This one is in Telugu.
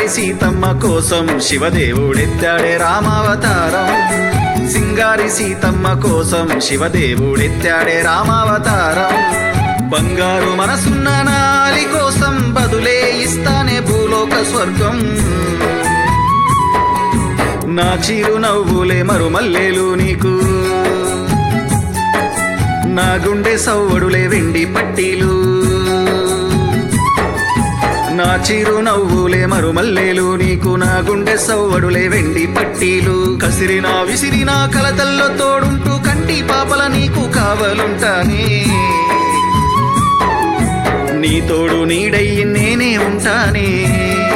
సీతమ్మ కోసం శివదేవుడెత్తాడే రామావతారం సింగారి సీతమ్మ కోసం శివదేవుడెత్తాడే రామావతారం బంగారు మనసున్న నాలి కోసం బదులే ఇస్తానే భూలోక స్వర్గం నా చిరు నవ్వులే మరుమల్లేలు నీకు నా గుండె సవ్వడులే వెండి పట్టీలు నా చిరు నవ్వులే మరుమల్లేలు నీకు నా గుండె సవ్వడులే వెండి పట్టీలు కసిరినా విసిరినా కలతల్లో తోడుంటూ కంటి పాపల నీకు కావలుంటానే నీ తోడు నీడయ్యి నేనే ఉంటానే